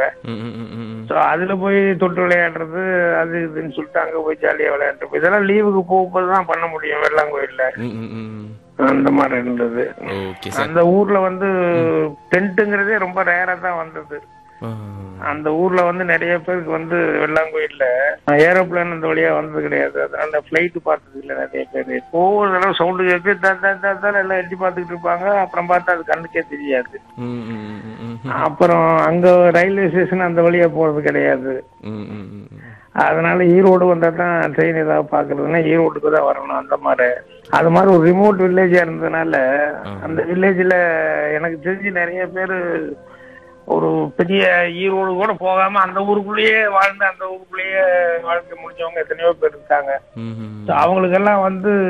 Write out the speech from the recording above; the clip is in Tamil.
ம், ம், ம், ம், ம். ஸோ அதுல போய் தொட்டு விளையாடுறது அது இதுன்னு சொல்லிட்டு அங்க போய் ஜாலியா விளையாடுறது இதெல்லாம் லீவுக்கு போகும்போது தான் பண்ண முடியும் வெள்ளாங்கோயில்ல ம், ம், ம், ம். அந்த மாதிரி இருந்தது ஓகே சார் அந்த ஊர்ல வந்து டென்ட்டுங்கிறதே ரொம்ப ரேரா தான் வந்தது ஆ. அந்த ஊர்ல வந்து நிறைய பேருக்கு வந்து வெள்ளாங்கோயில்ல ஏரோப்ளேன் அந்த வழியா வந்தது கிடையாது அதனால பிளைட் பார்த்தது இல்ல நிறைய பேர் ஒவ்வொரு தடவை சவுண்டு கேட்டு த- த- த- த- எல்லாம் எட்டி பார்த்துக்கிட்டு இருப்பாங்க அப்புறம் பார்த்தா அது கண்ணுக்கே தெரியாது ம், ம், ம், ம், ம், ம். அப்புறம் அங்க ரயில்வே ஸ்டேஷன் அந்த வழியா போறது கிடையாது ம், ம், ம், ம். அதனால ஈரோடு வந்தா தான் ட்ரெயின் ஏதாவது பாக்குறதுன்னா ஈரோட்டுக்கு தான் வரணும் அந்த மாதிரி அது மாதிரி ஒரு ரிமோட் வில்லேஜா இருந்ததுனால அந்த வில்லேஜ்ல எனக்கு தெரிஞ்சு நிறைய பேர் ஒரு பெரிய ஈரோடு கூட போகாம அந்த ஊருக்குள்ளேயே வாழ்ந்து அந்த ஊருக்குள்ளேயே வாழ்க்கை முடிஞ்சவங்க எத்தனையோ பேர் இருக்காங்க ம், ம், ம். So அவங்களுக்கெல்லாம் வந்து